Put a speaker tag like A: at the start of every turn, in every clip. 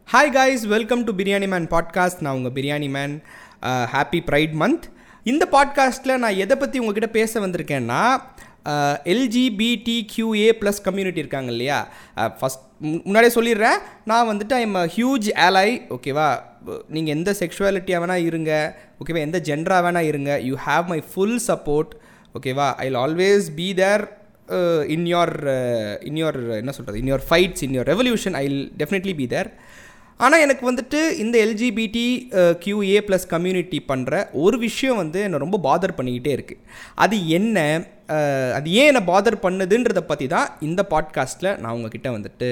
A: hi guys welcome to Biryani Man podcast நான் உங்கள் Biryani Man happy pride month இந்த பாட்காஸ்ட்டில் நான் எதை பற்றி உங்ககிட்ட பேச வந்திருக்கேன்னா எல்ஜிபிடி கியூஏ ப்ளஸ் கம்யூனிட்டி இருக்காங்க இல்லையா ஃபஸ்ட் முன்னாடியே சொல்லிடுறேன் நான் வந்துட்டு ஐ எம் ஹியூஜ் ஆலை ஓகேவா நீங்கள் எந்த செக்ஷுவாலிட்டியாக வேணால் இருங்க ஓகேவா எந்த ஜென்டராக வேணால் இருங்க you have my full support ஓகேவா I always be there in your in your என்ன சொல்கிறது in your fights in your revolution I definitely be there ஆனால் எனக்கு வந்துட்டு இந்த எல்ஜிபிடி கியூஏ ப்ளஸ் கம்யூனிட்டி பண்ணுற ஒரு விஷயம் வந்து என்னை ரொம்ப பாதர் பண்ணிக்கிட்டே இருக்குது அது என்ன அது ஏன் என்னை பாதர் பண்ணுதுன்றதை பற்றி தான் இந்த பாட்காஸ்ட்டில் நான் உங்ககிட்ட வந்துட்டு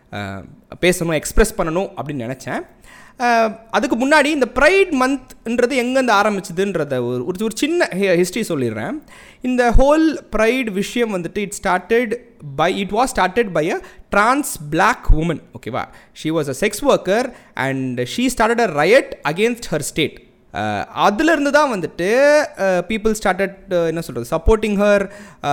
A: பேசணும் எக்ஸ்ப்ரெஸ் பண்ணணும் அப்படின்னு நினச்சேன் அதுக்கு முன்னாடி இந்த ப்ரைட் மந்த்ன்றது எங்கேருந்து ஆரம்பிச்சதுன்றத ஒரு ஒரு ஒரு சின்ன ஹிஸ்ட்ரி சொல்லிடுறேன் இந்த ஹோல் ப்ரைட் விஷயம் வந்துட்டு it started by it was started by a trans black woman ஓகேவா she was a sex worker and she started a riot against her state அதுலேருந்து தான் வந்துட்டு பீப்புள் ஸ்டார்டட் என்ன சொல்கிறது supporting her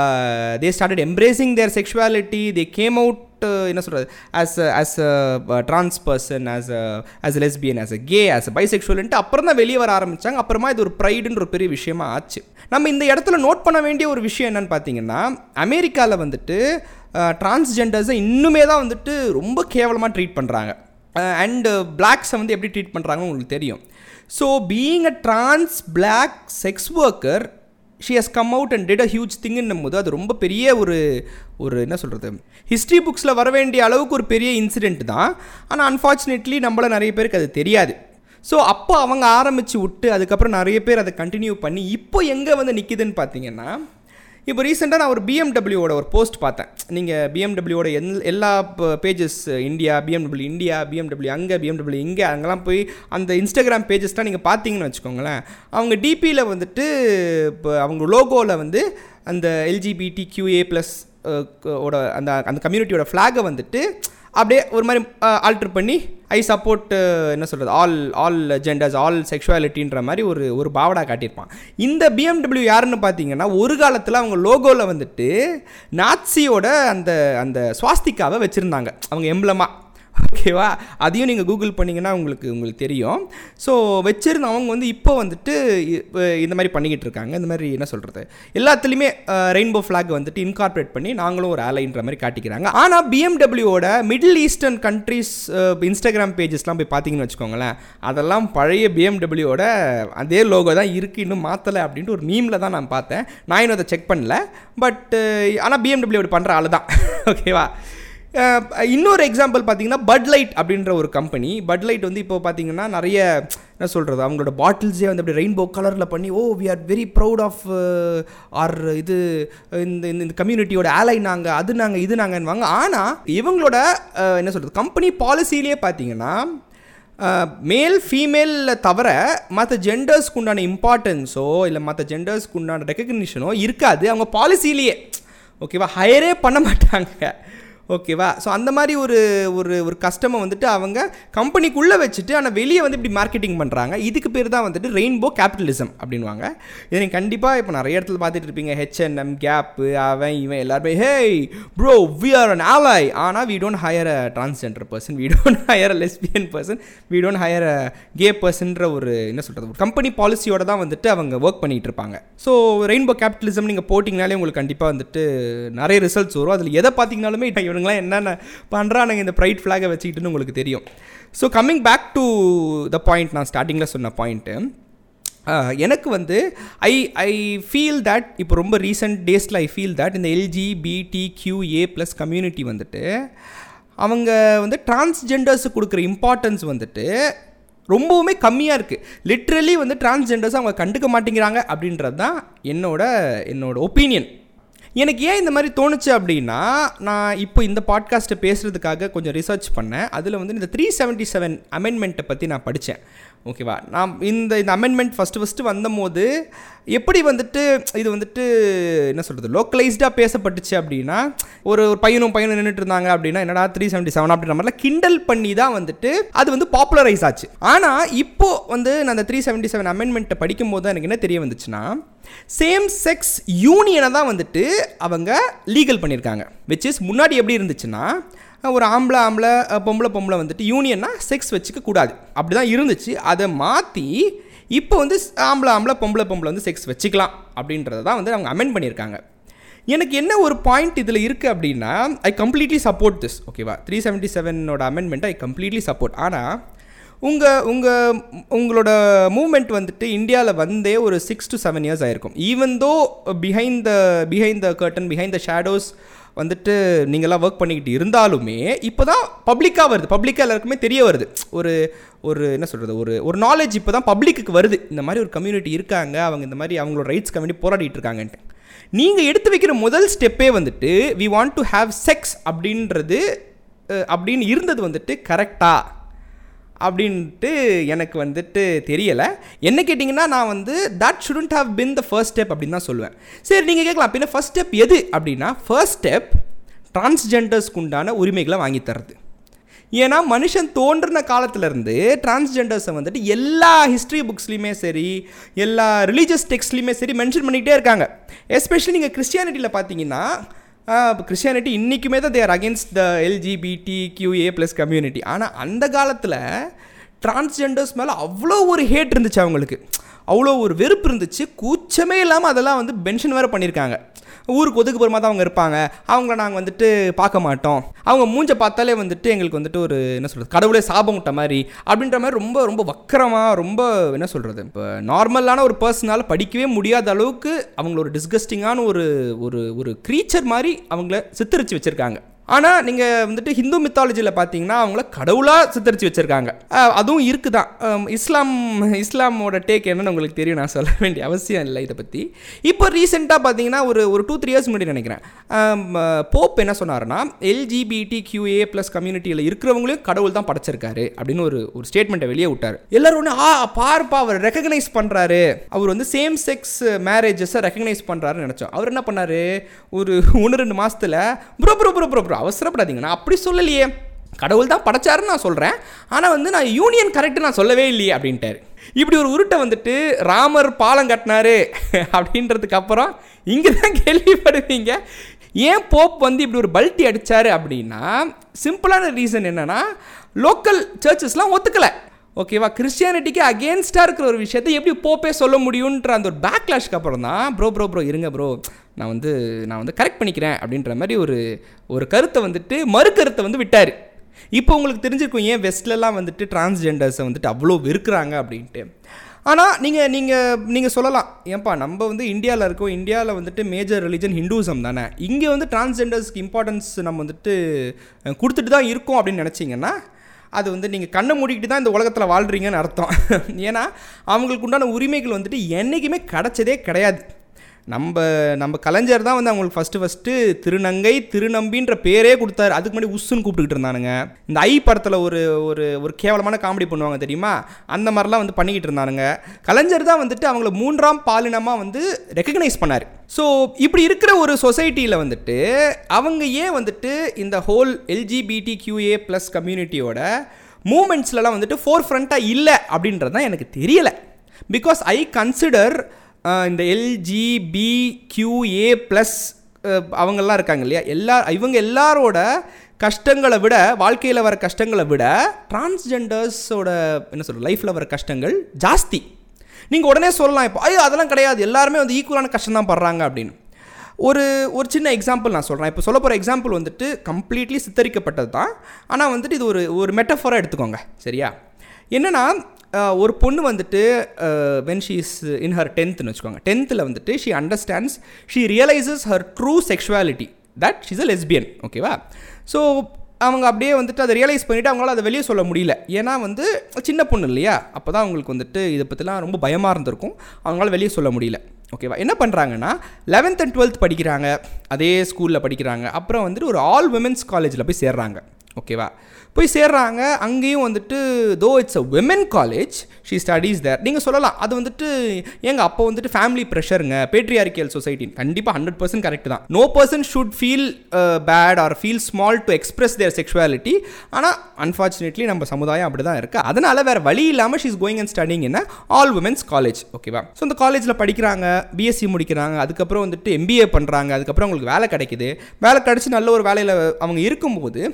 A: they started embracing their sexuality they came out என்ன சொல்கிறது as as a trans person as a as a lesbian as a gay as a பைசெக்ஷுவல்ன்ட்டு அப்புறம் தான் வெளியே வர ஆரம்பித்தாங்க அப்புறமா இது ஒரு ப்ரைடுன்ற ஒரு பெரிய விஷயமா ஆச்சு நம்ம இந்த இடத்துல நோட் பண்ண வேண்டிய ஒரு விஷயம் என்னென்னு பார்த்தீங்கன்னா அமெரிக்காவில் வந்துட்டு டிரான்ஸ்ஜெண்டர்ஸை இன்னுமே தான் வந்துட்டு ரொம்ப கேவலமாக ட்ரீட் பண்ணுறாங்க அண்டு பிளாக்ஸை வந்து எப்படி ட்ரீட் பண்ணுறாங்கன்னு உங்களுக்கு தெரியும் so being a trans black sex worker she has come out and did a huge திங்குன்னும் போது அது ரொம்ப பெரிய ஒரு ஒரு என்ன சொல்கிறது ஹிஸ்ட்ரி புக்ஸில் வர வேண்டிய அளவுக்கு ஒரு பெரிய இன்சிடெண்ட் தான் ஆனால் அன்ஃபார்ச்சுனேட்லி நம்மள நிறைய பேருக்கு அது தெரியாது ஸோ அப்போ அவங்க ஆரம்பித்து விட்டு அதுக்கப்புறம் நிறைய பேர் அதை கண்டினியூ பண்ணி இப்போ எங்கே வந்து நிற்கிதுன்னு பார்த்தீங்கன்னா இப்போ ரீசெண்டாக நான் ஒரு பிஎம்டபிள்யூவோட ஒரு போஸ்ட் பார்த்தேன் நீங்கள் பிஎம்டபிள்யூவோட எல் எல்லா pages India BMW India BMW அங்கே பிஎம்டபிள்யூ இங்கே அங்கெல்லாம் போய் அந்த இன்ஸ்டாகிராம் பேஜஸ்லாம் நீங்கள் பார்த்தீங்கன்னு வச்சுக்கோங்களேன் அவங்க டிபியில் வந்துட்டு இப்போ அவங்க லோகோவில் வந்து அந்த எல்ஜிபிடி கியூஏ ப்ளஸ் ஓட அந்த அந்த கம்யூனிட்டியோட ஃப்ளாகை வந்துட்டு அப்படியே ஒரு மாதிரி ஆல்ட்ரு பண்ணி ஐ சப்போர்ட் என்ன சொல்கிறது ஆல் ஆல் ஜெண்டர்ஸ் ஆல் செக்ஷுவாலிட்டின்ற மாதிரி ஒரு ஒரு பாவடா காட்டியிருப்பான் இந்த பிஎம்டபிள்யூ யாருன்னு பார்த்தீங்கன்னா ஒரு காலத்தில் அவங்க லோகோவில் வந்துட்டு நாட்சியோட அந்த அந்த சுவாஸ்திகாவை வச்சுருந்தாங்க அவங்க எம்ப்ளமாக ஓகேவா அதையும் நீங்கள் கூகுள் பண்ணிங்கன்னா உங்களுக்கு உங்களுக்கு தெரியும் ஸோ வச்சிருந்த அவங்க வந்து இப்போ வந்துட்டு இந்த மாதிரி பண்ணிக்கிட்டு இருக்காங்க இந்த மாதிரி என்ன சொல்கிறது எல்லாத்துலேயுமே ரெயின்போ ஃப்ளாக் வந்துட்டு இன்கார்பரேட் பண்ணி நாங்களும் ஒரு ஆலைன்ற மாதிரி காட்டிக்கிறாங்க ஆனால் பிஎம்டபிள்யூவோட மிடில் ஈஸ்டர்ன் கண்ட்ரிஸ் இன்ஸ்டாகிராம் பேஜஸ்லாம் போய் பார்த்தீங்கன்னு வச்சுக்கோங்களேன் அதெல்லாம் பழைய பிஎம்டபிள்யூவோட அதே லோகோ தான் இருக்குது இன்னும் மாற்றலை அப்படின்ட்டு ஒரு மீமில் தான் நான் பார்த்தேன் நான் இன்னும் அதை செக் பண்ணல பட் ஆனால் பிஎம்டபிள்யூ பண்ணுற ஆள் தான் ஓகேவா இன்னொரு எக்ஸாம்பிள் பார்த்தீங்கன்னா பட் லைட் அப்படின்ற ஒரு கம்பெனி பட் லைட் வந்து இப்போ பார்த்தீங்கன்னா நிறைய என்ன சொல்கிறது அவங்களோட பாட்டில்ஸே வந்து அப்படி ரெயின்போ கலரில் பண்ணி oh we are very proud of our இது இந்த இந்த கம்யூனிட்டியோட ஆலை நாங்கள் அது நாங்கள் இது நாங்கன்னுவாங்க ஆனால் இவங்களோட என்ன சொல்கிறது கம்பெனி பாலிசிலேயே பார்த்தீங்கன்னா மேல் ஃபீமேலில் தவிர மற்ற ஜெண்டர்ஸ்க்கு உண்டான இம்பார்ட்டன்ஸோ இல்லை மற்ற ஜெண்டர்ஸ்க்கு உண்டான ரெக்கக்னிஷனோ இருக்காது அவங்க பாலிசிலேயே ஓகேவா ஹையரே பண்ண மாட்டாங்க ஓகேவா ஸோ அந்த மாதிரி ஒரு ஒரு ஒரு கஸ்டமை வந்துட்டு அவங்க கம்பெனிக்குள்ளே வச்சுட்டு ஆனால் வெளியே வந்து இப்படி மார்க்கெட்டிங் பண்ணுறாங்க இதுக்கு பேர் தான் வந்துட்டு ரெயின்போ கேபிட்டலிசம் அப்படின்வாங்க இதை நீங்கள் கண்டிப்பாக இப்போ நிறைய இடத்துல பார்த்துட்டு இருப்பீங்க ஹெச்என்எம் கேப்பு அவன் இவன் எல்லாருமே hey bro we are an ally ஆனால் we don't hire a transgender person we don't hire a lesbian person we don't hire a gay பர்சன்ற ஒரு என்ன சொல்கிறது ஒரு கம்பெனி பாலிசியோட தான் வந்துட்டு அவங்க ஒர்க் பண்ணிகிட்டு இருப்பாங்க ஸோ ரெயின்போ கேபிட்டலிசம் நீங்கள் போட்டிங்கனாலே உங்களுக்கு கண்டிப்பாக வந்துட்டு நிறைய ரிசல்ட்ஸ் வரும் அதில் எதை பார்த்தீங்கனாலுமே இவனுங்களாம் என்னென்ன பண்ணுறானுங்க இந்த ப்ரைட் ஃப்ளாகை வச்சுக்கிட்டுன்னு உங்களுக்கு தெரியும் so coming back to the point நான் ஸ்டார்டிங்கில் சொன்ன பாயிண்ட்டு எனக்கு வந்து ஐ ஐ ஃபீல் தட் இப்போ ரொம்ப ரீசெண்ட் டேஸில் ஐ ஃபீல் தட் இந்த எல்ஜிபிடி கியூஏ ப்ளஸ் கம்யூனிட்டி வந்துட்டு அவங்க வந்து டிரான்ஸ்ஜெண்டர்ஸுக்கு கொடுக்குற இம்பார்ட்டன்ஸ் வந்துட்டு ரொம்பவுமே கம்மியாக இருக்குது லிட்ரலி வந்து டிரான்ஸ்ஜெண்டர்ஸ் அவங்க கண்டுக்க மாட்டேங்கிறாங்க அப்படின்றது தான் என்னோட என்னோட ஒப்பீனியன் எனக்கு ஏன் இந்த மாதிரி தோணுச்சு அப்படின்னா நான் இப்போ இந்த பாட்காஸ்ட்டை பேசுகிறதுக்காக கொஞ்சம் ரிசர்ச் பண்ணேன் அதில் வந்து இந்த த்ரீ செவன்ட்டி செவன் அமெண்ட்மெண்ட்டை பற்றி நான் படித்தேன் ஓகேவா நான் இந்த இந்த அமெண்ட்மெண்ட் ஃபஸ்ட்டு ஃபஸ்ட்டு வந்தபோது எப்படி வந்துட்டு இது வந்துட்டு என்ன சொல்கிறது லோக்கலைஸ்டாக பேசப்பட்டுச்சு அப்படின்னா ஒரு ஒரு பையனும் பையனும் நின்றுட்டு இருந்தாங்க அப்படின்னா என்னடா த்ரீ செவன்ட்டி செவன் அப்படின்ற மாதிரிலாம் கிண்டல் பண்ணி தான் வந்துட்டு அது வந்து பாப்புலரைஸ் ஆச்சு ஆனால் இப்போ வந்து நான் அந்த த்ரீ செவன்ட்டி செவன் அமெண்ட்மெண்ட்டை படிக்கும் போது எனக்கு என்ன தெரிய வந்துச்சுன்னா சேம் செக்ஸ் யூனியனை தான் வந்துட்டு அவங்க லீகல் பண்ணியிருக்காங்க விச் இஸ் முன்னாடி எப்படி இருந்துச்சுன்னா ஒரு ஆம்பளை ஆம்பளை அஹ், பொம்பளை பொம்பளை வந்துட்டு யூனியன்னா செக்ஸ் வச்சுக்க கூடாது அப்படி தான் இருந்துச்சு அதை மாற்றி இப்போ வந்து ஸ்- ஆம்பளை ஆம்பளை பொம்பளை பொம்பளை வந்து செக்ஸ் வச்சுக்கலாம் அப்படின்றத தான் வந்து அவங்க அமெண்ட் பண்ணியிருக்காங்க எனக்கு என்ன ஒரு பாயிண்ட் இதில் இருக்குது அப்படின்னா ஐ கம்ப்ளீட்லி சப்போர்ட் திஸ் ஓகேவா த்ரீ செவன்ட்டி செவனோட அமெண்ட்மெண்ட் ஐ கம்ப்ளீட்லி சப்போர்ட் ஆனால் உங்கள் உங்கள் உங்களோட மூமெண்ட் வந்துட்டு இந்தியாவில் வந்தே ஒரு சிக்ஸ் டு செவன் இயர்ஸ் ஆயிருக்கும் even though behind the behind the curtain behind the shadows வந்துட்டு நீங்களாம் ஒர்க் பண்ணிக்கிட்டு இருந்தாலுமே இப்போ தான் பப்ளிக்காக வருது பப்ளிக்காக எல்லாருக்குமே தெரிய வருது ஒரு ஒரு என்ன சொல்கிறது ஒரு ஒரு நாலேஜ் இப்போ தான் பப்ளிக்கு வருது இந்த மாதிரி ஒரு கம்யூனிட்டி இருக்காங்க அவங்க இந்த மாதிரி அவங்களோட ரைட்ஸ்க்கு வேண்டி போராடிட்டு இருக்காங்கன்ட்டு நீங்கள் எடுத்து வைக்கிற முதல் ஸ்டெப்பே வந்துட்டு we want to have sex அப்படின்றது அஹ், அப்படின்னு இருந்தது வந்துட்டு கரெக்டா அப்படின்ட்டு எனக்கு வந்துட்டு தெரியலை என்ன கேட்டிங்கன்னா நான் வந்து that shouldn't have been the first step அப்படின்னு தான் சொல்லுவேன் சரி நீங்கள் கேட்கலாம் பின்ன ஃபர்ஸ்ட் ஸ்டெப் எது அப்படின்னா ஃபர்ஸ்ட் ஸ்டெப் டிரான்ஸ்ஜெண்டர்ஸ்க்கு உண்டான உரிமைகளை வாங்கி தர்றது ஏன்னா மனுஷன் தோன்றின காலத்துலேருந்து டிரான்ஸ்ஜெண்டர்ஸை வந்துட்டு எல்லா ஹிஸ்ட்ரி புக்ஸ்லையுமே சரி எல்லா ரிலீஜியஸ் டெக்ஸ்ட்லையுமே சரி மென்ஷன் பண்ணிக்கிட்டே இருக்காங்க எஸ்பெஷலி நீங்கள் கிறிஸ்டியானிட்டியில் பார்த்தீங்கன்னா கிறிஸ்டியானிட்டி இன்றைக்குமே தான் there against the LGBT QA plus community ஆனால் அந்த காலத்தில் டிரான்ஸ்ஜெண்டர்ஸ் மேலே அவ்வளோ ஒரு ஹேட் இருந்துச்சு அவங்களுக்கு அவ்வளோ ஒரு வெறுப்பு இருந்துச்சு கூச்சமே இல்லாமல் அதெல்லாம் வந்து மென்ஷன் வேறு பண்ணியிருக்காங்க ஊருக்கு ஒதுக்குப்புறமா தான் அவங்க இருப்பாங்க அவங்கள நாங்கள் வந்துட்டு பார்க்க மாட்டோம் அவங்க மூஞ்ச பார்த்தாலே வந்துட்டு எங்களுக்கு வந்துட்டு ஒரு என்ன சொல்கிறது கடவுளே சாபம் விட்ட மாதிரி அப்படின்ற மாதிரி ரொம்ப ரொம்ப வக்கரமாக ரொம்ப என்ன சொல்கிறது இப்போ நார்மலான ஒரு பர்சனால் படிக்கவே முடியாத அளவுக்கு அவங்கள ஒரு டிஸ்கஸ்டிங்கான ஒரு ஒரு ஒரு க்ரீச்சர் மாதிரி அவங்கள சித்தரித்து வச்சுருக்காங்க ஆனால் நீங்கள் வந்துட்டு ஹிந்து மித்தாலஜியில் பார்த்தீங்கன்னா அவங்கள கடவுளாக சித்தரித்து வச்சுருக்காங்க அதுவும் இருக்குதான் அம், இஸ்லாம் இஸ்லாமோட டேக் என்னன்னு உங்களுக்கு தெரியும் நான் சொல்ல வேண்டிய அவசியம் இல்லை இதை பற்றி இப்போ ரீசெண்டாக பார்த்தீங்கன்னா ஒரு ஒரு டூ த்ரீ இயர்ஸ் முன்னாடி நினைக்கிறேன் போப் என்ன சொன்னாருன்னா எல்ஜிபிடி கியூஏ ப்ளஸ் கம்யூனிட்டியில் இருக்கிறவங்களையும் கடவுள் தான் படைச்சிருக்காரு அப்படின்னு ஒரு ஒரு ஸ்டேட்மெண்ட்டை வெளியே விட்டார் எல்லாரும் ஒன்று ஆ பார்ப்பா அவர் ரெக்கக்னைஸ் பண்ணுறாரு அவர் வந்து சேம் செக்ஸ் மேரேஜஸை ரெக்கக்னைஸ் பண்ணுறாருன்னு நினச்சோம் அவர் என்ன பண்ணாரு ஒரு ஒன்று ரெண்டு மாதத்தில் bro bro bro bro bro அவசரப்படாதீங்க நான் அப்படி சொல்லலையே கடவுள் தான் படைச்சாருன்னு நான் சொல்கிறேன் ஆனால் வந்து நான் யூனியன் கரெக்ட் நான் சொல்லவே இல்லையே அப்படின்ட்டாரு இப்படி ஒரு உருட்டை வந்துட்டு ராமர் பாலம் கட்டினாரு அப்படின்றதுக்கு அப்புறம் இங்கே தான் கேள்விப்படுவீங்க ஏன் போப் வந்து இப்படி ஒரு பல்ட்டி அடிச்சாரு அப்படின்னா சிம்பிளான ரீசன் என்னன்னா லோக்கல் சர்ச்சஸ்லாம் ஒத்துக்கலை ஓகேவா கிறிஸ்டியானிட்டிக்கு அகேன்ஸ்டாக இருக்கிற ஒரு விஷயத்தை எப்படி போப்பே சொல்ல முடியுன்ற அந்த ஒரு பேக்லாஷ்க்கு அப்புறம் தான் ப்ரோ ப்ரோ ப்ரோ இருங்க ப்ரோ நான் வந்து நான் வந்து கரெக்ட் பண்ணிக்கிறேன் அப்படின்ற மாதிரி ஒரு ஒரு கருத்தை வந்துட்டு மறு கருத்தை வந்து விட்டார் இப்போ உங்களுக்கு தெரிஞ்சிருக்கும் ஏன் வெஸ்ட்லலாம் வந்துட்டு டிரான்ஸ்ஜெண்டர்ஸை வந்துட்டு அவ்வளோ வெறுக்கிறாங்க அப்படின்ட்டு ஆனால் நீங்கள் நீங்கள் நீங்கள் சொல்லலாம் ஏன்பா நம்ம வந்து இந்தியாவில் இருக்கோம் இந்தியாவில் வந்துட்டு மேஜர் ரிலிஜன் ஹிந்துசம் தானே இங்கே வந்து டிரான்ஸ்ஜெண்டர்ஸ்க்கு இம்பார்ட்டன்ஸ் நம்ம வந்துட்டு அஹ், கொடுத்துட்டு தான் இருக்கோம் அப்படின்னு நினச்சிங்கன்னா அது வந்து நீங்கள் கண்ணை மூடிக்கிட்டு தான் இந்த உலகத்தில் வாழ்கிறீங்கன்னு அர்த்தம் ஏன்னா அவங்களுக்கு உண்டான உரிமைகள் வந்துட்டு என்றைக்குமே கிடைச்சதே கிடையாது நம்ம நம்ம கலைஞர் தான் வந்து அவங்களுக்கு ஃபஸ்ட்டு ஃபஸ்ட்டு திருநங்கை திருநம்பின்ற பேரே கொடுத்தாரு அதுக்கு முன்னாடி உஸ்ஸுன்னு கூப்பிட்டுக்கிட்டு இருந்தானுங்க இந்த ஐ படத்தில் ஒரு ஒரு ஒரு கேவலமான காமெடி பண்ணுவாங்க தெரியுமா அந்த மாதிரிலாம் வந்து பண்ணிக்கிட்டு இருந்தானுங்க கலைஞர் தான் வந்துட்டு அவங்கள மூன்றாம் பாலினமாக வந்து ரெக்கக்னைஸ் பண்ணார் ஸோ இப்படி இருக்கிற ஒரு சொசைட்டியில் வந்துட்டு அவங்க ஏன் வந்துட்டு இந்த ஹோல் எல்ஜிபிடி கியூஏ ப்ளஸ் கம்யூனிட்டியோட மூமெண்ட்ஸ்லலாம் வந்துட்டு ஃபோர் ஃப்ரண்ட்டாக இல்லை அப்படின்றது தான் எனக்கு தெரியலை பிகாஸ் ஐ கன்சிடர் இந்த எல்ஜிபி கியூஏ ப்ளஸ் அவங்கெல்லாம் இருக்காங்க இல்லையா எல்லா இவங்க எல்லாரோட கஷ்டங்களை விட வாழ்க்கையில் வர கஷ்டங்களை விட டிரான்ஸ்ஜெண்டர்ஸோட என்ன சொல்கிறது லைஃப்பில் வர கஷ்டங்கள் ஜாஸ்தி நீங்கள் உடனே சொல்லலாம் இப்போ ஐயோ அதெல்லாம் கிடையாது எல்லாருமே வந்து ஈக்குவலான கஷ்டம் தான் படுறாங்க அப்படின்னு ஒரு ஒரு சின்ன எக்ஸாம்பிள் நான் சொல்கிறேன் இப்போ சொல்ல போகிற எக்ஸாம்பிள் வந்துட்டு கம்ப்ளீட்லி சித்தரிக்கப்பட்டது தான் ஆனால் வந்துட்டு இது ஒரு ஒரு மெட்டஃபராக எடுத்துக்கோங்க சரியா என்னென்னா ஒரு பொண்ணு வந்துட்டு when she is in her டென்த்னு வச்சுக்கோங்க டென்த்தில் வந்துட்டு she understands she realises her true sexuality that she's a lesbian ஓகேவா ஸோ அவங்க அப்படியே வந்துட்டு அதை ரியலைஸ் பண்ணிவிட்டு அவங்களால அதை வெளியே சொல்ல முடியல ஏன்னா வந்து சின்ன பொண்ணு இல்லையா அப்போ தான் அவங்களுக்கு வந்துட்டு இதை பற்றிலாம் ரொம்ப பயமாக இருந்திருக்கும் அவங்களால வெளியே சொல்ல முடியல ஓகேவா என்ன பண்ணுறாங்கன்னா லெவன்த் அண்ட் டுவெல்த் படிக்கிறாங்க அதே ஸ்கூலில் படிக்கிறாங்க அப்புறம் வந்துட்டு ஒரு ஆல் விமென்ஸ் காலேஜில் போய் சேர்றாங்க ஓகேவா போய் சேர்றாங்க அங்கேயும் வந்துட்டு though it's a women college she studies there நீங்கள் சொல்லலாம் அது வந்துட்டு ஏங்க அப்போ வந்துட்டு ஃபேமிலி ப்ரெஷருங்க பேட்ரியாரிக்கல் சொசைட்டி கண்டிப்பாக ஹண்ட்ரட் பர்சன்ட் கரெக்ட் தான் no person should feel bad or feel small to express their sexuality ஆனால் அன்ஃபார்ச்சுனேட்லி நம்ம சமுதாயம் அப்படி தான் இருக்குது அதனால் வேறு வழி இல்லாமல் ஷீஸ் கோயிங் அண்ட் ஸ்டடிங் என்ன ஆல் உமன்ஸ் காலேஜ் ஓகேவா ஸோ இந்த காலேஜில் படிக்கிறாங்க பிஎஸ்சி முடிக்கிறாங்க அதுக்கப்புறம் வந்துட்டு எம்பிஏ பண்ணுறாங்க அதுக்கப்புறம் அவங்களுக்கு வேலை கிடைக்குது வேலை கிடச்சி நல்ல ஒரு வேலையில் அவங்க இருக்கும்போது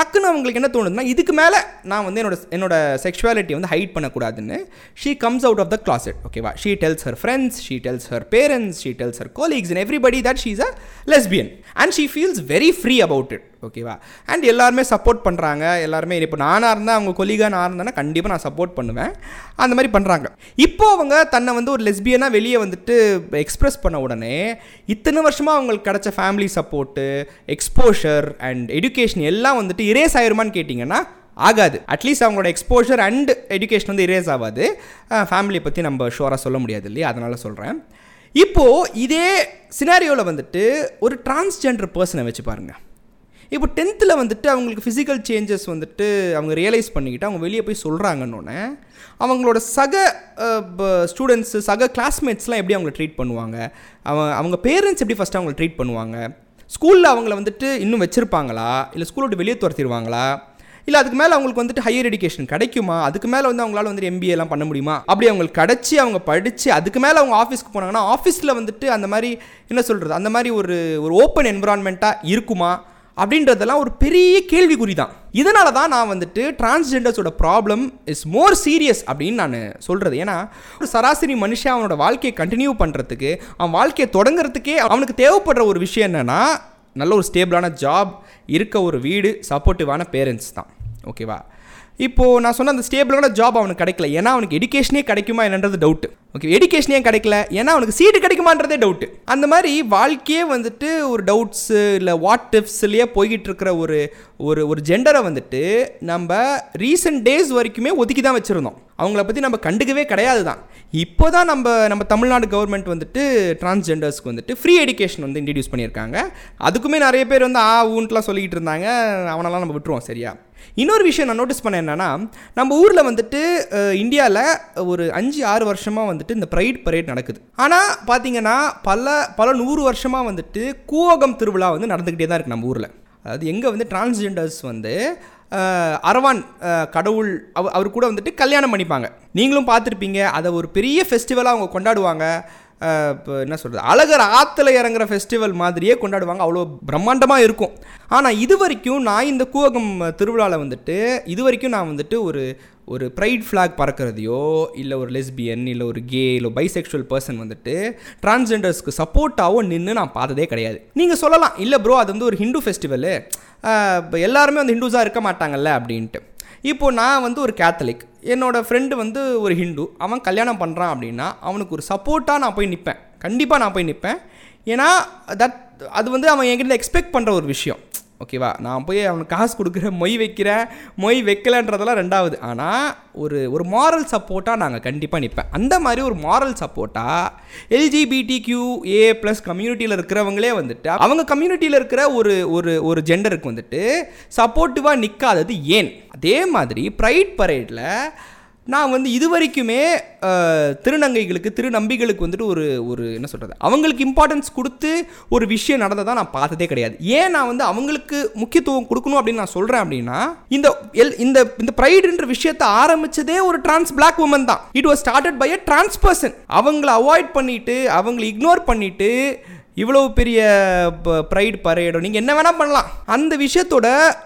A: டக்குன்னு அவங்களுக்கு என்ன தோணுதுன்னா இதுக்கு மேலே நான் வந்து என்னோட என்னோட செக்ஷுவாலிட்டி வந்து ஹைட் பண்ணக்கூடாதுன்னு she comes out of the closet ஓகேவா she tells her friends she tells her parents she tells her colleagues and everybody that she's a lesbian and she feels very free about it ஓகேவா and எல்லாருமே support பண்ணுறாங்க எல்லாருமே இப்போ நானாக இருந்தால் அவங்க கொலிகா நான் இருந்தேன்னா கண்டிப்பாக நான் சப்போர்ட் பண்ணுவேன் அந்த மாதிரி பண்ணுறாங்க இப்போ அவங்க தன்னை வந்து ஒரு லெஸ்பியனாக வெளியே வந்துட்டு எக்ஸ்பிரஸ் பண்ண உடனே இத்தனை வருஷமாக அவங்களுக்கு கிடச்ச family support exposure and education எல்லாம் வந்துட்டு இரேஸ் ஆயிருமான்னு கேட்டிங்கன்னா ஆகாது அட்லீஸ்ட் அவங்களோட எக்ஸ்போஷர் அண்ட் எஜுகேஷன் வந்து இரேஸ் ஆகாது ஃபேமிலியை பற்றி நம்ம ஷோராக சொல்ல முடியாது இல்லையா அதனால் சொல்கிறேன் இப்போது இதே சினாரியோவில் வந்துட்டு ஒரு டிரான்ஸ்ஜெண்டர் பர்சனை வச்சு பாருங்கள் இப்போ டென்த்தில் வந்துட்டு அவங்களுக்கு ஃபிசிக்கல் சேஞ்சஸ் வந்துட்டு அவங்க ரியலைஸ் பண்ணிக்கிட்டு அவங்க வெளியே போய் சொல்கிறாங்கன்னொன்னே அவங்களோட சக ஸ்டூடெண்ட்ஸு சக கிளாஸ்மேட்ஸ்லாம் எப்படி அவங்கள ட்ரீட் பண்ணுவாங்க அவங்க அவங்க பேரண்ட்ஸ் எப்படி ஃபஸ்ட்டு அவங்கள ட்ரீட் பண்ணுவாங்க ஸ்கூலில் அவங்கள வந்துட்டு இன்னும் வச்சுருப்பாங்களா இல்லை ஸ்கூலை விட்டு வெளியே துரத்திடுவாங்களா இல்லை அதுக்கு மேலே அவங்களுக்கு வந்துட்டு ஹையர் எஜுகேஷன் கிடைக்குமா அதுக்கு மேலே வந்து அவங்களால வந்து MBA எல்லாம் பண்ண முடியுமா அப்படி அவங்களுக்கு கிடச்சி அவங்க படித்து அதுக்கு மேலே அவங்க ஆஃபீஸ்க்கு போனாங்கன்னா ஆஃபீஸில் வந்துட்டு அந்த மாதிரி என்ன சொல்கிறது அந்த மாதிரி ஒரு ஒரு ஓப்பன் என்விரான்மெண்ட்டாக இருக்குமா அப்படின்றதெல்லாம் ஒரு பெரிய கேள்விக்குறி தான் இதனால தான் நான் வந்துட்டு டிரான்ஸ்ஜெண்டர்ஸோட ப்ராப்ளம் இஸ் மோர் சீரியஸ் அப்படின்னு நான் சொல்கிறது ஏன்னா ஒரு சராசரி மனுஷன் அவனோட வாழ்க்கையை கண்டினியூ பண்ணுறதுக்கு அவன் வாழ்க்கையை தொடங்குறதுக்கே அவனுக்கு தேவைப்படுற ஒரு விஷயம் என்னென்னா நல்ல ஒரு ஸ்டேபிளான ஜாப் இருக்க ஒரு வீடு சப்போர்ட்டிவான பேரண்ட்ஸ் தான் ஓகேவா இப்போது நான் சொன்ன அந்த ஸ்டேபிளான ஜாப் அவனுக்கு கிடைக்கல ஏன்னா அவனுக்கு எஜுகேஷனே கிடைக்குமா என்னன்றது டவுட்டு ஓகே எஜுகேஷனே கிடைக்கல ஏன்னா அவனுக்கு சீட்டு கிடைக்குமான்றதே டவுட்டு அந்த மாதிரி வாழ்க்கையே வந்துட்டு ஒரு டவுட்ஸு இல்லை வாட் டிப்ஸ்லேயே போய்கிட்டு இருக்கிற ஒரு ஒரு ஒரு ஜெண்டரை வந்துட்டு நம்ம ரீசெண்ட் டேஸ் வரைக்குமே ஒதுக்கி தான் வச்சுருந்தோம் அவங்கள பற்றி நம்ம கண்டுக்கவே கிடையாது தான் இப்போ தான் நம்ம நம்ம தமிழ்நாடு கவர்மெண்ட் வந்துட்டு டிரான்ஸ்ஜெண்டர்ஸ்க்கு வந்துட்டு ஃப்ரீ எஜுகேஷன் வந்து இன்ட்ரடியூஸ் பண்ணியிருக்காங்க அதுக்குமே நிறைய பேர் வந்து ஆ ஊன்ட்டுலாம் சொல்லிக்கிட்டு இருந்தாங்க அவனெல்லாம் நம்ம விட்டுருவோம் சரியா இன்னொரு விஷயம் நான் நோட்டீஸ் பண்ண என்னன்னா நம்ம ஊரில் வந்துட்டு இந்தியாவில் ஒரு அஞ்சு ஆறு வருஷமாக வந்துட்டு இந்த ப்ரைட் பரேட் நடக்குது ஆனால் பார்த்தீங்கன்னா பல பல நூறு வருஷமாக வந்துட்டு கூவகம் திருவிழா வந்து நடந்துக்கிட்டே தான் இருக்குது நம்ம ஊரில் அதாவது எங்கே வந்து டிரான்ஸ்ஜெண்டர்ஸ் வந்து அஹ், அரவான் அஹ், கடவுள் அவ அவர் கூட வந்துட்டு கல்யாணம் பண்ணிப்பாங்க நீங்களும் பார்த்துருப்பீங்க அதை ஒரு பெரிய ஃபெஸ்டிவலாக அவங்க கொண்டாடுவாங்க அஹ், இப்போ என்ன சொல்கிறது அழகர் ஆற்றுல இறங்குற ஃபெஸ்டிவல் மாதிரியே கொண்டாடுவாங்க அவ்வளோ பிரம்மாண்டமாக இருக்கும் ஆனால் இது வரைக்கும் நான் இந்த கூவகம் திருவிழாவில் வந்துட்டு இது வரைக்கும் நான் வந்துட்டு ஒரு ஒரு ப்ரைட் ஃப்ளாக் பறக்கிறதையோ இல்லை ஒரு லெஸ்பியன் இல்லை ஒரு கே இல்லை பைசெக்ஷுவல் பர்சன் வந்துட்டு டிரான்ஸ்ஜெண்டர்ஸ்க்கு சப்போர்ட்டாவோ நின்று நான் பார்த்ததே கிடையாது நீங்கள் சொல்லலாம் இல்லை ப்ரோ அது வந்து ஒரு ஹிந்து ஃபெஸ்டிவலு இப்போ எல்லாருமே வந்து ஹிந்துஸாக இருக்க மாட்டாங்கல்ல அப்படின்ட்டு இப்போது நான் வந்து ஒரு கேத்தலிக் என்னோடய ஃப்ரெண்டு வந்து ஒரு ஹிந்து அவன் கல்யாணம் பண்ணுறான் அப்படின்னா அவனுக்கு ஒரு சப்போர்ட்டாக நான் போய் நிற்பேன் கண்டிப்பாக நான் போய் நிற்பேன் ஏன்னா தட் அது வந்து அவன் என்கிட்ட எக்ஸ்பெக்ட் பண்ணுற ஒரு விஷயம் ஓகேவா நான் போய் அவனுக்கு காசு கொடுக்குறேன் மொய் வைக்கிறேன் மொய் வைக்கலன்றதெல்லாம் ரெண்டாவது ஆனால் ஒரு ஒரு மாரல் சப்போர்ட்டாக நாங்கள் கண்டிப்பாக நிற்பேன் அந்த மாதிரி ஒரு மாரல் சப்போர்ட்டாக எல்ஜிபிடி கியூ ஏ ப்ளஸ் கம்யூனிட்டியில் இருக்கிறவங்களே வந்துட்டு அவங்க கம்யூனிட்டியில் இருக்கிற ஒரு ஒரு ஒரு ஜெண்டருக்கு வந்துட்டு சப்போர்ட்டிவாக நிற்காதது ஏன் அதே மாதிரி ப்ரைட் பரேடில் நான் வந்து இது வரைக்குமே அஹ், திருநங்கைகளுக்கு திருநம்பிகளுக்கு வந்துட்டு ஒரு ஒரு என்ன சொல்கிறது அவங்களுக்கு இம்பார்ட்டன்ஸ் கொடுத்து ஒரு விஷயம் நடந்ததா நான் பார்த்ததே கிடையாது ஏன் நான் வந்து அவங்களுக்கு முக்கியத்துவம் கொடுக்கணும் அப்படின்னு நான் சொல்கிறேன் அப்படின்னா இந்த எல் இந்த இந்த ப்ரைடுன்ற விஷயத்தை ஆரம்பிச்சதே ஒரு டிரான்ஸ் பிளாக் உமன் தான் it was started by a trans person அவங்கள அவாய்ட் பண்ணிட்டு அவங்கள இக்னோர் பண்ணிட்டு இவ்வளவு பெரிய ப்ரைட் பரேடோ நீங்கள் என்ன வேணால் பண்ணலாம் அந்த விஷயத்தோட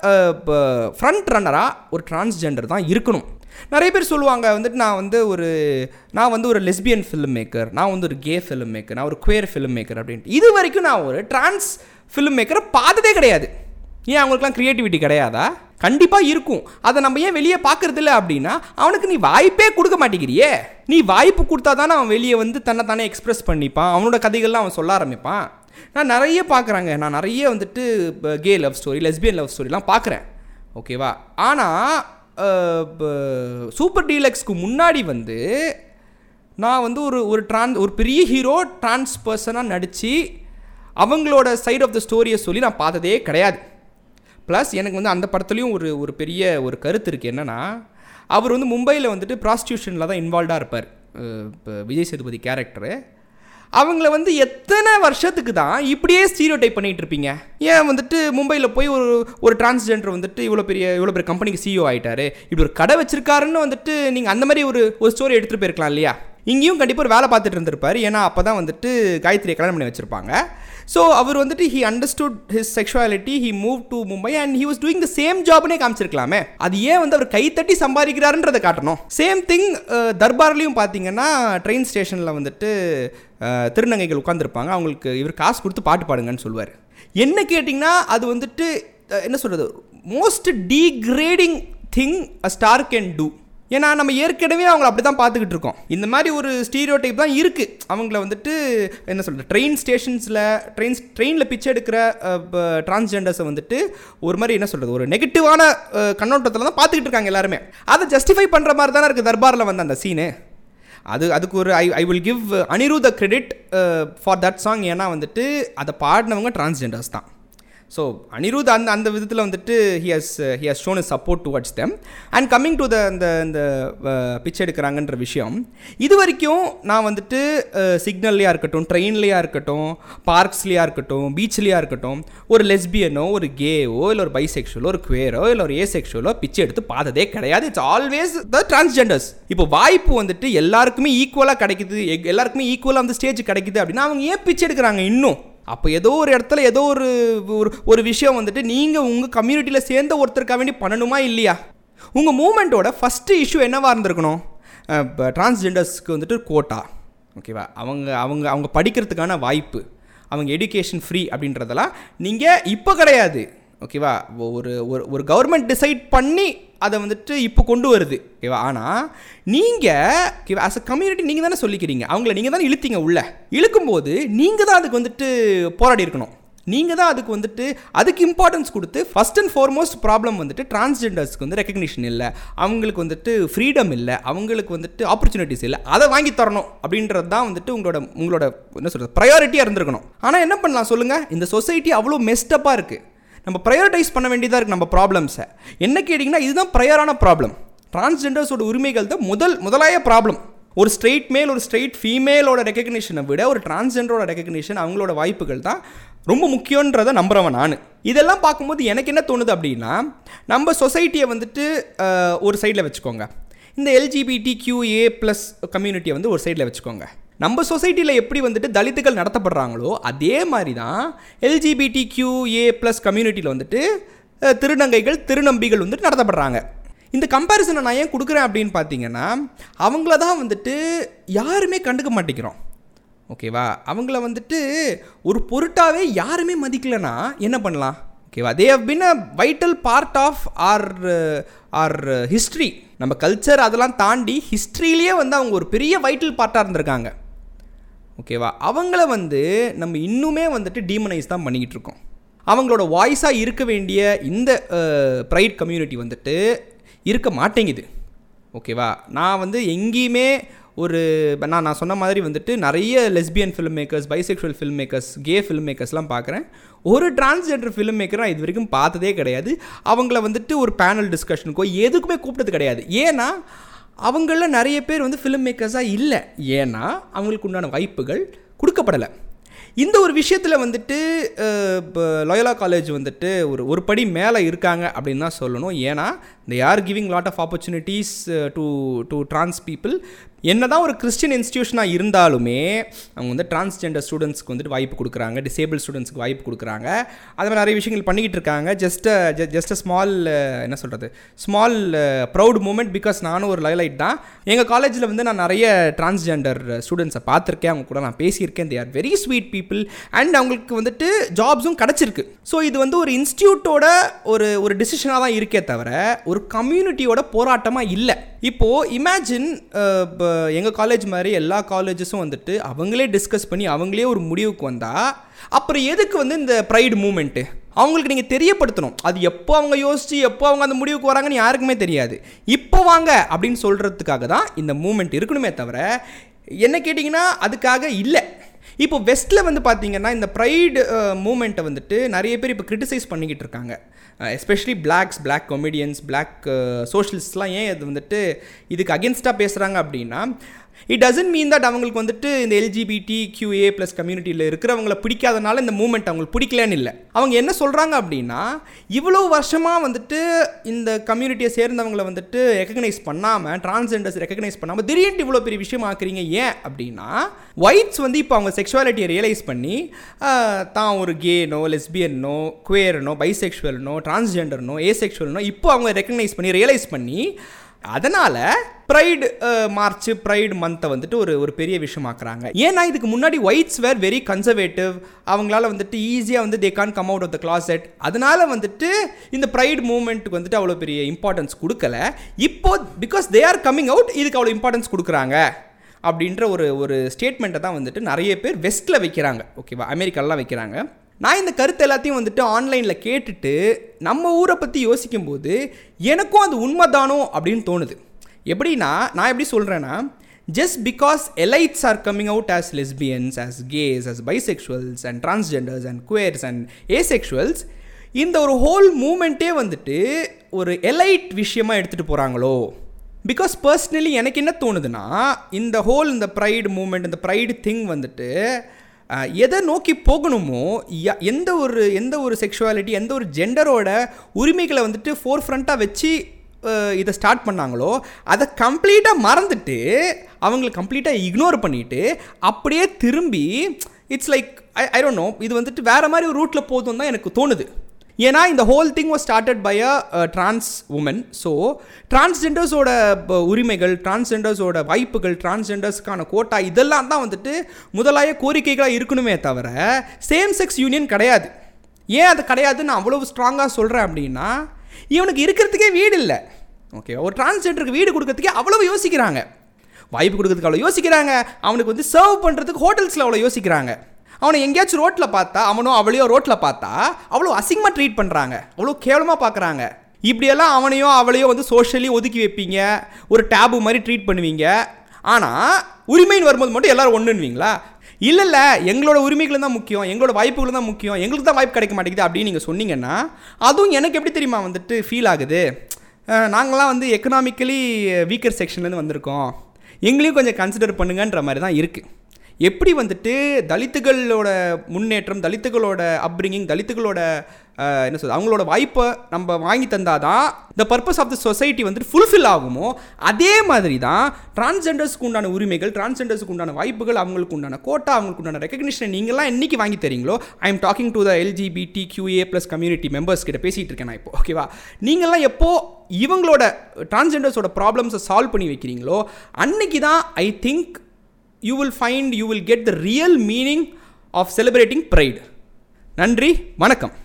A: ஃப்ரண்ட் ரன்னராக ஒரு டிரான்ஸ்ஜெண்டர் தான் இருக்கணும் நிறைய பேர் சொல்லுவாங்க வந்துட்டு நான் வந்து ஒரு நான் வந்து ஒரு லெஸ்பியன் ஃபிலிம் மேக்கர் நான் வந்து ஒரு கே ஃபிலிம் மேக்கர் நான் ஒரு குவேர் ஃபிலிம் மேக்கர் அப்படின்ட்டு இது வரைக்கும் நான் ஒரு டிரான்ஸ் ஃபிலிம் மேக்கரை பார்த்ததே கிடையாது ஏன் அவங்களுக்குலாம் க்ரியேட்டிவிட்டி கிடையாதா கண்டிப்பாக இருக்கும் அதை நம்ம ஏன் வெளியே பார்க்கறது இல்லை அப்படின்னா அவனுக்கு நீ வாய்ப்பே கொடுக்க மாட்டேங்கிறியே நீ வாய்ப்பு கொடுத்தா தானே அவன் வெளியே வந்து தன்னை தானே எக்ஸ்பிரஸ் பண்ணிப்பான் அவனோட கதைகள்லாம் அவன் சொல்ல ஆரம்பிப்பான் நான் நிறைய பார்க்குறாங்க நான் நிறைய வந்துட்டு gay love story lesbian love ஸ்டோரிலாம் பார்க்குறேன் ஓகேவா ஆனால் சூப்பர் டீலக்ஸ்க்கு முன்னாடி வந்து நான் வந்து ஒரு ஒரு ட்ரான் ஒரு பெரிய ஹீரோ ட்ரான்ஸ் பர்சனாக நடித்து அவங்களோட சைட் ஆஃப் த ஸ்டோரியை சொல்லி நான் பார்த்ததே கிடையாது ப்ளஸ் எனக்கு வந்து அந்த படத்துலையும் ஒரு ஒரு பெரிய ஒரு கருத்து இருக்குது என்னென்னா அவர் வந்து மும்பையில் வந்துட்டு ப்ராஸ்டியூஷனில் தான் இன்வால்வ்டாக இருப்பார் அஹ் இப்போ விஜய் சேதுபதி கேரக்டரு அவங்கள வந்து எத்தனை வருஷத்துக்கு தான் இப்படியே ஸ்டீரியோ டைப் பண்ணிகிட்டு இருப்பீங்க ஏன் வந்துட்டு மும்பையில் போய் ஒரு ஒரு டிரான்ஸ்ஜெண்டர் வந்துட்டு இவ்வளோ பெரிய இவ்வளோ பெரிய கம்பெனிக்கு சிஇஓ ஆயிட்டாரு இப்படி ஒரு கடை வச்சிருக்காருன்னு வந்துட்டு நீங்கள் அந்த மாதிரி ஒரு ஒரு ஸ்டோரி எடுத்துகிட்டு போயிருக்கலாம் இல்லையா இங்கேயும் கண்டிப்பாக ஒரு வேலை பார்த்துட்டு இருந்திருப்பார் ஏன்னா அப்போ தான் வந்துட்டு காயத்ரியை கல்யாணம் பண்ணி வச்சுருப்பாங்க ஸோ அவர் வந்துட்டு he understood his sexuality he move to Mumbai and he was doing the same ஜாப்னே காமிச்சிருக்கலாமே அது ஏன் வந்து அவர் கைத்தட்டி சம்பாதிக்கிறாருன்றதை காட்டணும் சேம் திங் தர்பார்லேயும் பார்த்தீங்கன்னா ட்ரெயின் ஸ்டேஷனில் வந்துட்டு அஹ், திருநங்கைகள் உட்காந்துருப்பாங்க அவங்களுக்கு இவர் காசு கொடுத்து பாட்டு பாடுங்கன்னு சொல்லுவார் என்ன கேட்டிங்கன்னா அது வந்துட்டு அஹ், என்ன சொல்கிறது most degrading thing a star can do ஏன்னா நம்ம ஏற்கனவே அவங்கள அப்படி தான் பார்த்துக்கிட்டு இருக்கோம் இந்த மாதிரி ஒரு ஸ்டீரியோ டைப் தான் இருக்குது அவங்கள வந்துட்டு என்ன சொல்கிறது ட்ரெயின் ஸ்டேஷன்ஸில் ட்ரெயின் ட்ரெயினில் பிச்சை எடுக்கிற டிரான்ஸ்ஜெண்டர்ஸை வந்துட்டு ஒரு மாதிரி என்ன சொல்கிறது ஒரு நெகட்டிவான கண்ணோட்டத்தில் தான் பார்த்துக்கிட்டு இருக்காங்க எல்லாருமே அதை ஜஸ்டிஃபை பண்ணுற மாதிரி தானே இருக்குது தர்பாரில் வந்து அந்த சீனு அது அதுக்கு ஒரு I I will give Anirudh credit for that song ஏன்னா வந்துட்டு அதை பாடினவங்க டிரான்ஸ்ஜெண்டர்ஸ் தான் ஸோ அனிருத் அந்த அந்த விதத்தில் வந்துட்டு he has he has shown is support towards them and coming to the இந்த இந்த பிச்சை எடுக்கிறாங்கன்ற விஷயம் இது வரைக்கும் நான் வந்துட்டு சிக்னல்லையாக இருக்கட்டும் ட்ரெயின்லையாக இருக்கட்டும் பார்க்ஸ்லையாக இருக்கட்டும் பீச்லேயா இருக்கட்டும் ஒரு லெஸ்பியனோ ஒரு கேவோ இல்லை ஒரு பைசெக்ஷுவலோ ஒரு குவேரோ இல்லை ஒரு ஏ செக்ஷுவலோ பிச்சை எடுத்து பார்த்ததே கிடையாது இட்ஸ் ஆல்வேஸ் த டிரான்ஸ்ஜெண்டர்ஸ் இப்போ வாய்ப்பு வந்துட்டு எல்லாருக்குமே ஈக்குவலாக கிடைக்குது எக்- எல்லாருக்குமே ஈக்குவலாக அந்த ஸ்டேஜ் கிடைக்குது அப்படின்னா அவங்க ஏன் பிச்சை எடுக்கிறாங்க இன்னும் அப்போ ஏதோ ஒரு இடத்துல ஏதோ ஒரு ஒரு ஒரு விஷயம் வந்துட்டு நீங்கள் உங்கள் கம்யூனிட்டியில் சேர்ந்த ஒருத்தருக்காக வேண்டி பண்ணணுமா இல்லையா உங்கள் மூமெண்ட்டோட ஃபஸ்ட்டு இஷ்யூ என்னவா இருந்திருக்கணும் இப்போ டிரான்ஸ்ஜெண்டர்ஸ்க்கு வந்துட்டு கோட்டா ஓகேவா அவங்க அவங்க அவங்க படிக்கிறதுக்கான வாய்ப்பு அவங்க எடுகேஷன் ஃப்ரீ அப்படின்றதெல்லாம் நீங்கள் இப்போ கிடையாது ஓகேவா ஒரு ஒரு ஒரு கவர்மெண்ட் டிசைட் பண்ணி அதை வந்துட்டு இப்போ கொண்டு வருது ஓகேவா ஆனால் நீங்கள் ஓகேவா ஆஸ் அ கம்யூனிட்டி நீங்கள் தானே சொல்லிக்கிறீங்க அவங்கள நீங்கள் தானே இழுத்தீங்க உள்ள இழுக்கும்போது நீங்கள் தான் அதுக்கு வந்துட்டு போராடி இருக்கணும் நீங்கள் தான் அதுக்கு வந்துட்டு அதுக்கு இம்பார்ட்டன்ஸ் கொடுத்து ஃபஸ்ட் அண்ட் ஃபார்மோஸ்ட் ப்ராப்ளம் வந்துட்டு டிரான்ஸ்ஜெண்டர்ஸ்க்கு வந்து ரெக்கக்னிஷன் இல்லை அவங்களுக்கு வந்துட்டு ஃப்ரீடம் இல்லை அவங்களுக்கு வந்துட்டு ஆப்பர்ச்சுனிட்டிஸ் இல்லை அதை வாங்கி தரணும் அப்படின்றது தான் வந்துட்டு உங்களோட உங்களோட என்ன சொல்கிறது ப்ரையாரிட்டியாக இருந்திருக்கணும் ஆனால் என்ன பண்ணலாம் சொல்லுங்கள் இந்த சொசைட்டி அவ்வளோ மெஸ்டப்பாக இருக்குது நம்ம ப்ரையாரிட்டைஸ் பண்ண வேண்டியதாக இருக்குது நம்ம ப்ராப்ளம்ஸை என்ன கேட்டிங்கன்னா இதுதான் ப்ரையரான ப்ராப்ளம் டிரான்ஸ்ஜெண்டர்ஸோட உரிமைகள் தான் முதல் முதலாய ப்ராப்ளம் ஒரு ஸ்ட்ரெயிட் மேல் ஒரு ஸ்ட்ரெயிட் ஃபீமேலோட ரெக்கக்னிஷனை விட ஒரு டிரான்ஸ்ஜெண்டரோட ரெக்கக்னிஷன் அவங்களோட வாய்ப்புகள் தான் ரொம்ப முக்கியன்றதை நம்புறவன் நான் இதெல்லாம் பார்க்கும்போது எனக்கு என்ன தோணுது அப்படின்னா நம்ம சொசைட்டியை வந்துட்டு அஹ், ஒரு சைடில் வச்சுக்கோங்க இந்த எல்ஜிபிடி கியூஏ ப்ளஸ் கம்யூனிட்டியை வந்து ஒரு சைடில் வச்சுக்கோங்க நம்ம சொசைட்டியில் எப்படி வந்துட்டு தலித்துகள் நடத்தப்படுறாங்களோ அதே மாதிரி தான் எல்ஜிபிடி கியூஏ ப்ளஸ் கம்யூனிட்டியில் வந்துட்டு அஹ், திருநங்கைகள் திருநம்பிகள் வந்துட்டு நடத்தப்படுறாங்க இந்த கம்பேரிசனை நான் ஏன் கொடுக்குறேன் அப்படின்னு பார்த்தீங்கன்னா அவங்கள தான் வந்துட்டு யாருமே கண்டுக்க மாட்டேங்கிறோம் ஓகேவா அவங்கள வந்துட்டு ஒரு பொருட்டாவே யாருமே மதிக்கலைன்னா என்ன பண்ணலாம் ஓகேவா they have been a vital part of our our history நம்ம கல்ச்சர் அதெல்லாம் தாண்டி ஹிஸ்ட்ரியிலேயே வந்து அவங்க ஒரு பெரிய வைட்டல் பார்ட்டாக இருந்திருக்காங்க ஓகேவா அவங்கள வந்து நம்ம இன்னுமே வந்துட்டு டீமனைஸ் தான் பண்ணிக்கிட்டு இருக்கோம் அவங்களோட வாய்ஸாக இருக்க வேண்டிய இந்த ப்ரைட் கம்யூனிட்டி வந்துட்டு இருக்க மாட்டேங்குது ஓகேவா நான் வந்து எங்கேயுமே ஒரு நான் நான் சொன்ன மாதிரி வந்துட்டு நிறைய lesbian film makers bisexual film makers gay film மேக்கர்ஸ்லாம் பார்க்குறேன் ஒரு டிரான்ஸ்ஜெண்டர் ஃபிலிம் மேக்கரை இது வரைக்கும் பார்த்ததே கிடையாது அவங்கள வந்துட்டு ஒரு பேனல் டிஸ்கஷனுக்கோ எதுக்குமே கூப்பிட்டது கிடையாது ஏன்னா அவங்கள நிறைய பேர் வந்து ஃபிலிம் மேக்கர்ஸாக இல்லை ஏன்னா அவங்களுக்கு உண்டான வாய்ப்புகள் கொடுக்கப்படலை இந்த ஒரு விஷயத்தில் வந்துட்டு இப்போ லோயலா காலேஜ் வந்துட்டு ஒரு ஒரு படி மேலே இருக்காங்க அப்படின்னு தான் சொல்லணும் ஏன்னா they are giving lot of opportunities to to trans people என்ன தான் ஒரு கிறிஸ்டியன் இன்ஸ்டியூஷனாக இருந்தாலுமே அவங்க வந்து டிரான்ஸ்ஜெண்டர் ஸ்டூடெண்ட்ஸ்க்கு வந்துட்டு வாய்ப்பு கொடுக்குறாங்க டிசேபிள் ஸ்டூடெண்ட்ஸ்க்கு வாய்ப்பு கொடுக்குறாங்க அது மாதிரி நிறைய விஷயங்கள் பண்ணிக்கிட்டு இருக்காங்க ஜஸ்ட் ஜஸ்ட் அ ஸ்மால் என்ன சொல்கிறது ஸ்மால் ப்ரௌட் மூமெண்ட் பிகாஸ் நானும் ஒரு லைலைட் தான் எங்கள் காலேஜில் வந்து நான் நிறைய டிரான்ஸ்ஜெண்டர் ஸ்டூடெண்ட்ஸை பார்த்துருக்கேன் அவங்க கூட நான் பேசியிருக்கேன் they are very sweet people and அவங்களுக்கு வந்துட்டு ஜாப்ஸும் கிடச்சிருக்கு ஸோ இது வந்து ஒரு இன்ஸ்டியூட்டோட ஒரு ஒரு டிசிஷனாக தான் இருக்கே தவிர ஒரு கம்யூனிட்டியோட போராட்டமாக இல்லை இப்போது இமேஜின் இப்போ எங்கள் காலேஜ் மாதிரி எல்லா காலேஜஸும் வந்துட்டு அவங்களே டிஸ்கஸ் பண்ணி அவங்களே ஒரு முடிவுக்கு வந்தால் அப்புறம் எதுக்கு வந்து இந்த ப்ரைடு மூமெண்ட்டு அவங்களுக்கு நீங்கள் தெரியப்படுத்தணும் அது எப்போ அவங்க யோசித்து எப்போ அவங்க அந்த முடிவுக்கு வராங்கன்னு யாருக்குமே தெரியாது இப்போ வாங்க அப்படின்னு சொல்கிறதுக்காக தான் இந்த மூமெண்ட் இருக்கணுமே தவிர என்ன கேட்டிங்கன்னா அதுக்காக இல்லை இப்போ வெஸ்ட்டில் வந்து பார்த்தீங்கன்னா இந்த ப்ரைடு மூமெண்ட்டை வந்துட்டு நிறைய பேர் இப்போ கிரிட்டிசைஸ் பண்ணிக்கிட்டு இருக்காங்க especially blacks black comedians black சோஷியலிஸ்ட்லாம் ஏன் இது வந்துட்டு இதுக்கு அகென்ஸ்டாக பேசுகிறாங்க அப்படின்னா இட் டசன்ட் மீன் தட் அவங்களுக்கு வந்துட்டு இந்த எல்ஜிபிடி கியூஏ ப்ளஸ் கம்யூனிட்டியில் இருக்கிறவங்கள பிடிக்காதனால இந்த மூமெண்ட் அவங்களுக்கு பிடிக்கலன்னு இல்லை அவங்க என்ன சொல்கிறாங்க அப்படின்னா இவ்வளோ வருஷமாக வந்துட்டு இந்த கம்யூனிட்டியை சேர்ந்தவங்களை வந்துட்டு ரெக்கக்னைஸ் பண்ணாமல் டிரான்ஸ்ஜெண்டர்ஸ் ரெக்கக்னைஸ் பண்ணாமல் திடீர்னு இவ்வளோ பெரிய விஷயம் ஆக்குறீங்க ஏன் அப்படின்னா ஒயிட்ஸ் வந்து இப்போ அவங்க செக்ஷுவாலிட்டியை ரியலைஸ் பண்ணி ஆஹ், தான் ஒரு கேனோ லெஸ்பியனோ குவேரனோ பைசெக்ஷுவல்னோ டிரான்ஸ்ஜெண்டர்னோ ஏசெக்ஷுவல்னோ இப்போ அவங்க ரெக்கக்னைஸ் பண்ணி ரியலைஸ் பண்ணி அதனால் ப்ரைடு மார்ச் ப்ரைடு மந்த்தை வந்துட்டு ஒரு ஒரு பெரிய விஷயமாக்குறாங்க ஏன்னா இதுக்கு முன்னாடி ஒயிட்ஸ் வேர் வெரி கன்சர்வேட்டிவ் அவங்களால வந்துட்டு ஈஸியாக வந்து they can come out of the closet அதனால வந்துட்டு இந்த ப்ரைடு மூமெண்ட்டுக்கு வந்துட்டு அவ்வளோ பெரிய இம்பார்ட்டன்ஸ் கொடுக்கல இப்போ because they are coming out இதுக்கு அவ்வளோ இம்பார்ட்டன்ஸ் கொடுக்குறாங்க அப்படின்ற ஒரு ஒரு ஸ்டேட்மெண்ட்டை தான் வந்துட்டு நிறைய பேர் வெஸ்ட்டில் வைக்கிறாங்க ஓகேவா அமெரிக்காலாம் வைக்கிறாங்க நான் இந்த கருத்து எல்லாத்தையும் வந்துட்டு ஆன்லைனில் கேட்டுட்டு நம்ம ஊரை பற்றி யோசிக்கும்போது எனக்கும் அது உண்மைதானோ அப்படின்னு தோணுது எப்படின்னா நான் எப்படி சொல்கிறேன்னா just because elites are coming out as lesbians as gays as bisexuals and transgenders and queers and asexuals இந்த ஒரு ஹோல் மூமெண்ட்டே வந்துட்டு ஒரு எலைட் விஷயமா எடுத்துகிட்டு போகிறாங்களோ பிகாஸ் பர்சனலி எனக்கு என்ன தோணுதுன்னா இந்த ஹோல் இந்த ப்ரைடு மூமெண்ட் இந்த ப்ரைடு திங் வந்துட்டு அஹ், எதை நோக்கி போகணுமோ ய- எந்த ஒரு எந்த ஒரு செக்ஷுவாலிட்டி எந்த ஒரு ஜெண்டரோட உரிமைகளை வந்துட்டு ஃபோர் ஃப்ரண்ட்டாக வச்சு அஹ், இதை ஸ்டார்ட் பண்ணாங்களோ அதை கம்ப்ளீட்டாக மறந்துட்டு அவங்களை கம்ப்ளீட்டாக இக்னோர் பண்ணிட்டு அப்படியே திரும்பி it's like I I don't know இது வந்துட்டு வேறு மாதிரி ஒரு ரூட்டில் போதும் தான் எனக்கு தோணுது ஏன்னா இந்த whole thing was started by a trans woman so டிரான்ஸ்ஜெண்டர்ஸோட உரிமைகள் டிரான்ஸ்ஜெண்டர்ஸோட வாய்ப்புகள் டிரான்ஸ்ஜெண்டர்ஸ்க்கான கோட்டா இதெல்லாம் தான் வந்துட்டு முதலாய கோரிக்கைகளாக இருக்கணுமே தவிர சேம் செக்ஸ் யூனியன் கிடையாது ஏன் அது கிடையாதுன்னு நான் அவ்வளவு ஸ்ட்ராங்காக சொல்கிறேன் அப்படின்னா இவனுக்கு இருக்கிறதுக்கே வீடு இல்லை ஓகே ஒரு டிரான்ஸ்ஜெண்டருக்கு வீடு கொடுக்கறதுக்கே அவ்வளவு யோசிக்கிறாங்க வாய்ப்பு கொடுக்கறதுக்கு அவ்வளோ யோசிக்கிறாங்க அவனுக்கு வந்து சர்வ் பண்ணுறதுக்கு ஹோட்டல்ஸில் அவ்வளோ யோசிக்கிறாங்க அவனை எங்கேயாச்சும் ரோட்டில் பார்த்தா அவனோ அவளையோ ரோட்டில் பார்த்தா அவ்வளோ அசிங்கமாக ட்ரீட் பண்ணுறாங்க அவ்வளோ கேவலமாக பார்க்குறாங்க இப்படியெல்லாம் அவனையோ அவளையோ வந்து சோஷியலி ஒதுக்கி வைப்பீங்க ஒரு டேபு மாதிரி ட்ரீட் பண்ணுவீங்க ஆனால் உரிமைன்னு வரும்போது மட்டும் எல்லாரும் ஒன்றுன்னுவீங்களா இல்லை இல்லை எங்களோட உரிமைகள் தான் முக்கியம் எங்களோட வாய்ப்புகள் தான் முக்கியம் எங்களுக்கு தான் வாய்ப்பு கிடைக்க மாட்டேங்குது அப்படின்னு நீங்கள் சொன்னீங்கன்னா அதுவும் எனக்கு எப்படி தெரியுமா வந்துட்டு ஃபீல் ஆகுது அஹ், நாங்களாம் வந்து எக்கனாமிக்கலி வீக்கர் செக்ஷன்லேருந்து வந்திருக்கோம் எங்களையும் கொஞ்சம் கன்சிடர் பண்ணுங்கன்ற மாதிரி தான் இருக்குது எப்படி வந்துட்டு தலித்துகளோட முன்னேற்றம் தலித்துகளோட அப்ரிங்கிங் தலித்துகளோட அஹ், என்ன சொல்றது அவங்களோட வாய்ப்பை நம்ம வாங்கி தந்தாதான் the purpose of the society வந்துட்டு ஃபுல்ஃபில் ஆகுமோ அதே மாதிரி தான் டிரான்ஸ்ஜெண்டர்ஸ்க்கு உண்டான உரிமைகள் டிரான்ஸ்ஜெண்டர்ஸ்க்கு உண்டான வாய்ப்புகள் அவங்களுக்கு உண்டான கோட்டா அவங்களுக்கு உண்டான ரெக்கக்னிஷன் நீங்களாம் என்னைக்கு வாங்கி தரீங்களோ I am talking to the LGBT QA plus community members கிட்ட பேசிகிட்டு இருக்கேன் நான் இப்போ ஓகேவா நீங்கள்லாம் எப்போ இவங்களோட டிரான்ஸ்ஜெண்டர்ஸோட ப்ராப்ளம்ஸை சால்வ் பண்ணி வைக்கிறீங்களோ அன்னைக்கு தான் I think you will find you will get the real meaning of celebrating pride நன்றி வணக்கம்